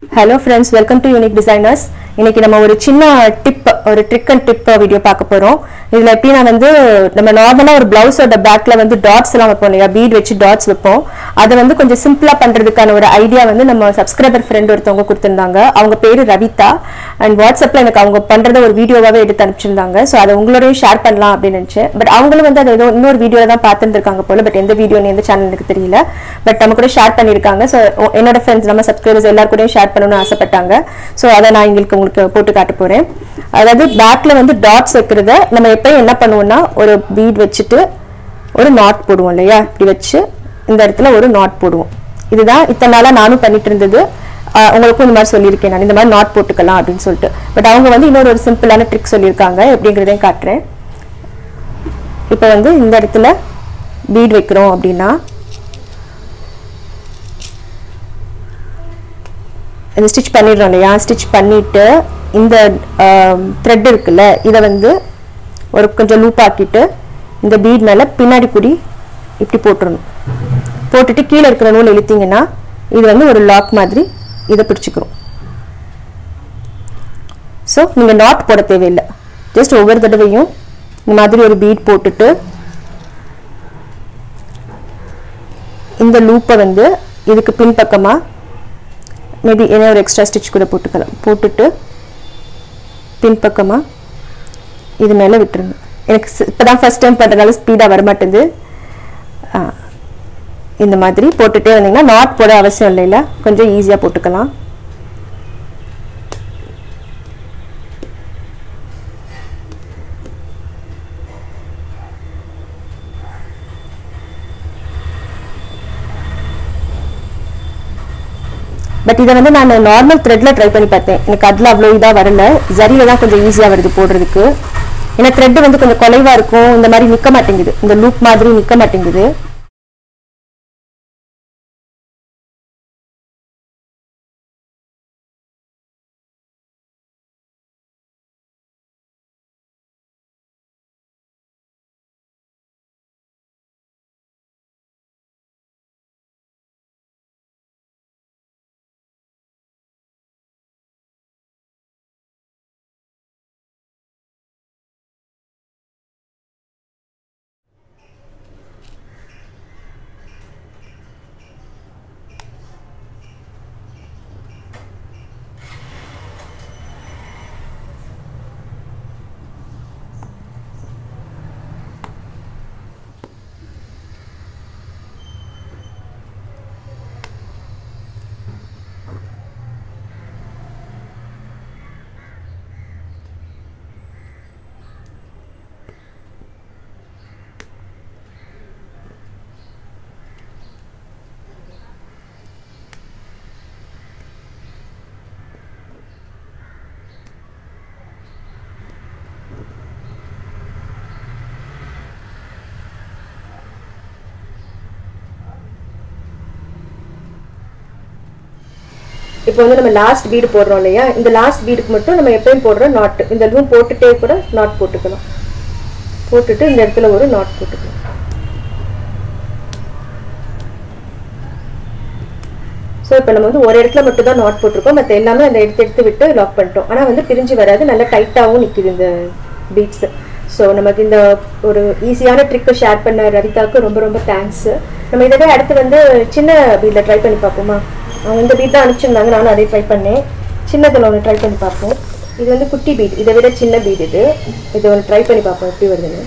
hello friends welcome to unique designers இன்னைக்கு நம்ம ஒரு சின்ன டிப் ஒரு ட்ரிக் அண்ட் டிப் வீடியோ பார்க்க போறோம் இதுல எப்படி நான் வந்து நம்ம நார்மலா ஒரு பிளவுஸோட பேக்ல வந்து டாட்ஸ் எல்லாம் வைப்போம் இல்லையா பீட் வச்சு டாட்ஸ் வைப்போம் அதை வந்து கொஞ்சம் சிம்பிளா பண்றதுக்கான ஒரு ஐடியா வந்து நம்ம சப்ஸ்கிரைபர் ஃப்ரெண்ட் ஒருத்தவங்க கொடுத்திருந்தாங்க அவங்க பேரு ரவிதா அண்ட் வாட்ஸ்அப்ல எனக்கு அவங்க பண்றத ஒரு வீடியோவாவே எடுத்து அனுப்பிச்சிருந்தாங்க ஸோ அதை உங்களோடய ஷேர் பண்ணலாம் அப்படின்னு நினைச்சேன் பட் அவங்களும் வந்து அதை ஏதோ இன்னொரு வீடியோல தான் பார்த்துருக்காங்க போல பட் எந்த வீடியோ எந்த சேனல் எனக்கு தெரியல பட் நம்ம கூட ஷேர் பண்ணியிருக்காங்க ஸோ என்னோட ஃப்ரெண்ட்ஸ் நம்ம சப்ஸ்கிரைபர்ஸ் எல்லாரும் கூடயும் ஷேர் பண்ணணும்னு ஆசைப்பட்டாங்க ஸோ அதை நான் எங்களுக்கு உங்களுக்கு போட்டு காட்ட போறேன் அதாவது பேக்ல வந்து டாட்ஸ் வைக்கிறத நம்ம எப்பயும் என்ன பண்ணுவோம்னா ஒரு பீட் வச்சுட்டு ஒரு நாட் போடுவோம் இல்லையா இப்படி வச்சு இந்த இடத்துல ஒரு நாட் போடுவோம் இதுதான் இத்தனை நாளா நானும் பண்ணிட்டு இருந்தது ஆஹ் உங்களுக்கும் இந்த மாதிரி சொல்லியிருக்கேன் நான் இந்த மாதிரி நாட் போட்டுக்கலாம் அப்படின்னு சொல்லிட்டு பட் அவங்க வந்து இன்னொரு ஒரு சிம்பிளான ட்ரிக் சொல்லியிருக்காங்க எப்படிங்கிறதையும் காட்டுறேன் இப்போ வந்து இந்த இடத்துல பீட் வைக்கிறோம் அப்படின்னா இது ஸ்டிச் பண்ணிடுறோம் இல்லையா ஸ்டிச் பண்ணிட்டு இந்த த்ரெட் இருக்குல்ல இதை வந்து ஒரு கொஞ்சம் லூப் ஆக்கிட்டு இந்த பீட் மேலே பின்னாடி குடி இப்படி போட்டுறணும் போட்டுட்டு கீழே இருக்கிற நூல் இழுத்தீங்கன்னா இது வந்து ஒரு லாக் மாதிரி இதை பிடிச்சிக்கிறோம் ஸோ நீங்கள் நாட் போட தேவையில்லை ஜஸ்ட் ஒவ்வொரு தடவையும் இந்த மாதிரி ஒரு பீட் போட்டுட்டு இந்த லூப்பை வந்து இதுக்கு பின்பக்கமாக மேபி என்ன ஒரு எக்ஸ்ட்ரா ஸ்டிச் கூட போட்டுக்கலாம் போட்டுட்டு பின்பக்கமாக இது மேலே விட்டுருங்க எனக்கு இப்போ தான் ஃபஸ்ட் டைம் பண்ணுறதுனால ஸ்பீடாக வரமாட்டேங்குது ஆ, இந்த மாதிரி போட்டுட்டே வந்தீங்கன்னா நாட் போட அவசியம் இல்லைல்ல கொஞ்சம் ஈஸியாக போட்டுக்கலாம் பட் இதை வந்து நான் நார்மல் த்ரெட்ல ட்ரை பண்ணி பார்த்தேன் எனக்கு அதில் அவ்வளோ இதாக வரல ஜரியில தான் கொஞ்சம் ஈஸியாக வருது போடுறதுக்கு ஏன்னா த்ரெட் வந்து கொஞ்சம் குலைவா இருக்கும் இந்த மாதிரி நிற்க மாட்டேங்குது இந்த லூப் மாதிரி நிற்க மாட்டேங்குது இப்போ வந்து நம்ம லாஸ்ட் பீடு போடுறோம் இல்லையா இந்த லாஸ்ட் பீடுக்கு மட்டும் நம்ம எப்பயும் போடுற நாட் இந்த லூம் போட்டுட்டே கூட நாட் போட்டுக்கலாம் போட்டுட்டு இந்த இடத்துல ஒரு நாட் போட்டுக்கலாம் ஸோ இப்போ நம்ம வந்து ஒரு இடத்துல மட்டும் தான் நாட் போட்டிருக்கோம் மற்ற எல்லாமே அந்த எடுத்து எடுத்து விட்டு லாக் பண்ணிட்டோம் ஆனால் வந்து பிரிஞ்சு வராது நல்லா டைட்டாகவும் நிற்குது இந்த பீட்ஸ் ஸோ நமக்கு இந்த ஒரு ஈஸியான ட்ரிக்கை ஷேர் பண்ண ரவிதாக்கு ரொம்ப ரொம்ப தேங்க்ஸ் நம்ம இதை விட அடுத்து வந்து சின்ன பீடில் ட்ரை பண்ணி பார்ப்போமா அவங்க இந்த பீட் தான் அனுப்பிச்சிருந்தாங்க நானும் அதே ட்ரை பண்ணேன் சின்னதில் ஒன்று ட்ரை பண்ணி பார்ப்போம் இது வந்து குட்டி பீட் இதை விட சின்ன பீட் இது இதை ஒன்று ட்ரை பண்ணி பார்ப்போம் எப்படி வருதுன்னு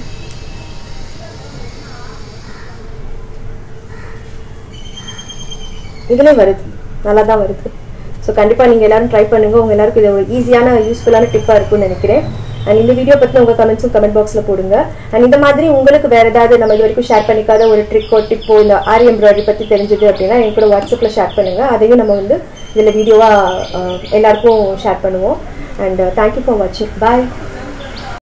இதுலேயும் வருது நல்லா தான் வருது ஸோ கண்டிப்பாக நீங்கள் எல்லாரும் ட்ரை பண்ணுங்கள் உங்கள் எல்லாருக்கும் இது ஒரு ஈஸியான யூஸ்ஃபுல்லான டிப்பாக இருக்கும்னு நினைக்கிறேன் அண்ட் இந்த வீடியோ பற்றி உங்கள் கமெண்ட்ஸும் கமெண்ட் பாக்ஸில் போடுங்க அண்ட் இந்த மாதிரி உங்களுக்கு வேறு ஏதாவது நம்ம இது வரைக்கும் ஷேர் பண்ணிக்காத ஒரு ட்ரிக்கோ டிப்போ இந்த ஆரி எம்ப்ராய்டரி பற்றி தெரிஞ்சது அப்படின்னா என் கூட வாட்ஸ்அப்பில் ஷேர் பண்ணுங்கள் அதையும் நம்ம வந்து இதில் வீடியோவாக எல்லாருக்கும் ஷேர் பண்ணுவோம் அண்ட் தேங்க்யூ ஃபார் வாட்சிங் பாய்